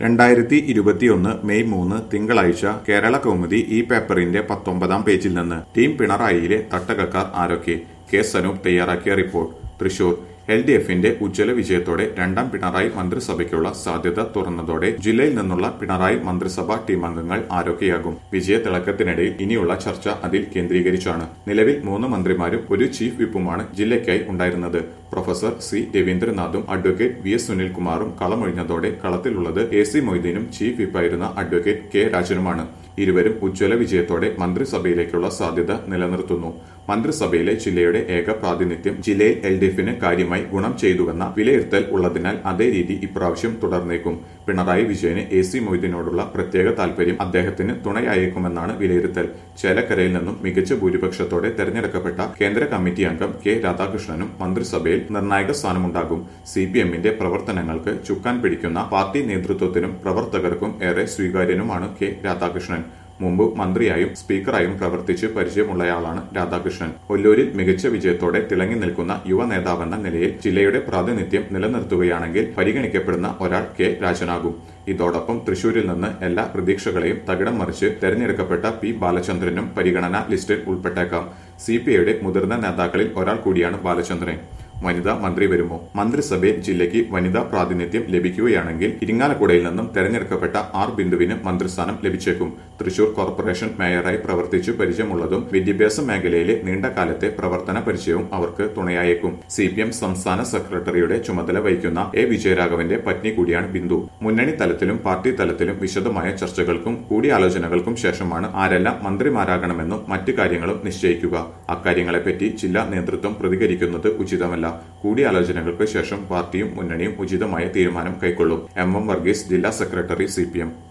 രണ്ടായിരത്തി ഇരുപത്തിയൊന്ന് മെയ് മൂന്ന് തിങ്കളാഴ്ച കേരള കൗമുദി ഈ പേപ്പറിന്റെ പത്തൊമ്പതാം പേജിൽ നിന്ന് ടീം പിണറായിയിലെ തട്ടകക്കാർ ആരൊക്കെ കെ സനൂപ് തയ്യാറാക്കിയ റിപ്പോർട്ട് തൃശൂർ എൽ ഡി എഫിന്റെ ഉജ്ജ്വല വിജയത്തോടെ രണ്ടാം പിണറായി മന്ത്രിസഭയ്ക്കുള്ള സാധ്യത തുറന്നതോടെ ജില്ലയിൽ നിന്നുള്ള പിണറായി മന്ത്രിസഭാ ടീം അംഗങ്ങൾ ആരൊക്കെയാകും വിജയ തിളക്കത്തിനിടയിൽ ഇനിയുള്ള ചർച്ച അതിൽ കേന്ദ്രീകരിച്ചാണ് നിലവിൽ മൂന്ന് മന്ത്രിമാരും ഒരു ചീഫ് വിപ്പുമാണ് ജില്ലയ്ക്കായി ഉണ്ടായിരുന്നത് പ്രൊഫസർ സി രവീന്ദ്രനാഥും അഡ്വക്കേറ്റ് വി എസ് സുനിൽകുമാറും കളമൊഴിഞ്ഞതോടെ കളത്തിലുള്ളത് എ സി മൊയ്തീനും ചീഫ് വിപ്പായിരുന്ന അഡ്വക്കേറ്റ് കെ രാജനുമാണ് ഇരുവരും ഉജ്ജ്വല വിജയത്തോടെ മന്ത്രിസഭയിലേക്കുള്ള സാധ്യത നിലനിർത്തുന്നു മന്ത്രിസഭയിലെ ജില്ലയുടെ ഏക പ്രാതിനിധ്യം ജില്ലയിൽ എൽ ഡി എഫിന് കാര്യമായി ഗുണം ചെയ്തുവെന്ന വിലയിരുത്തൽ ഉള്ളതിനാൽ അതേ രീതി ഇപ്രാവശ്യം തുടർന്നേക്കും പിണറായി വിജയന് എ സി മൊയ്തീനോടുള്ള പ്രത്യേക താൽപര്യം അദ്ദേഹത്തിന് തുണയായേക്കുമെന്നാണ് വിലയിരുത്തൽ ചേലക്കരയിൽ നിന്നും മികച്ച ഭൂരിപക്ഷത്തോടെ തെരഞ്ഞെടുക്കപ്പെട്ട കേന്ദ്ര കമ്മിറ്റി അംഗം കെ രാധാകൃഷ്ണനും മന്ത്രിസഭയിൽ നിർണായക സ്ഥാനമുണ്ടാകും സി പി എമ്മിന്റെ പ്രവർത്തനങ്ങൾക്ക് ചുക്കാൻ പിടിക്കുന്ന പാർട്ടി നേതൃത്വത്തിനും പ്രവർത്തകർക്കും ഏറെ സ്വീകാര്യനുമാണ് കെ രാധാകൃഷ്ണൻ മുമ്പ് മന്ത്രിയായും സ്പീക്കറായും പ്രവർത്തിച്ച് പരിചയമുള്ളയാളാണ് രാധാകൃഷ്ണൻ ഒല്ലൂരിൽ മികച്ച വിജയത്തോടെ തിളങ്ങി നിൽക്കുന്ന യുവ നേതാവെന്ന നിലയിൽ ജില്ലയുടെ പ്രാതിനിധ്യം നിലനിർത്തുകയാണെങ്കിൽ പരിഗണിക്കപ്പെടുന്ന ഒരാൾ കെ രാജനാകും ഇതോടൊപ്പം തൃശൂരിൽ നിന്ന് എല്ലാ പ്രതീക്ഷകളെയും തകിടം മറിച്ച് തെരഞ്ഞെടുക്കപ്പെട്ട പി ബാലചന്ദ്രനും പരിഗണനാ ലിസ്റ്റിൽ ഉൾപ്പെട്ടേക്കാം സി പി ഐയുടെ മുതിർന്ന നേതാക്കളിൽ ഒരാൾ കൂടിയാണ് ബാലചന്ദ്രൻ വനിതാ മന്ത്രി വരുമോ മന്ത്രിസഭയിൽ ജില്ലയ്ക്ക് വനിതാ പ്രാതിനിധ്യം ലഭിക്കുകയാണെങ്കിൽ ഇരിങ്ങാലക്കുടയിൽ നിന്നും തെരഞ്ഞെടുക്കപ്പെട്ട ആർ ബിന്ദുവിന് മന്ത്രിസ്ഥാനം ലഭിച്ചേക്കും തൃശൂർ കോർപ്പറേഷൻ മേയറായി പ്രവർത്തിച്ചു പരിചയമുള്ളതും വിദ്യാഭ്യാസ മേഖലയിലെ നീണ്ടകാലത്തെ പ്രവർത്തന പരിചയവും അവർക്ക് തുണയായേക്കും സി പി എം സംസ്ഥാന സെക്രട്ടറിയുടെ ചുമതല വഹിക്കുന്ന എ വിജയരാഘവന്റെ പത്നി കൂടിയാണ് ബിന്ദു മുന്നണി തലത്തിലും പാർട്ടി തലത്തിലും വിശദമായ ചർച്ചകൾക്കും കൂടിയാലോചനകൾക്കും ശേഷമാണ് ആരെല്ലാം മന്ത്രിമാരാകണമെന്നും മറ്റു കാര്യങ്ങളും നിശ്ചയിക്കുക അക്കാര്യങ്ങളെപ്പറ്റി ജില്ലാ നേതൃത്വം പ്രതികരിക്കുന്നത് ഉചിതമല്ല കൂടിയാലോചനകൾക്ക് ശേഷം പാർട്ടിയും മുന്നണിയും ഉചിതമായ തീരുമാനം കൈക്കൊള്ളും എം എം വർഗീസ് ജില്ലാ സെക്രട്ടറി സി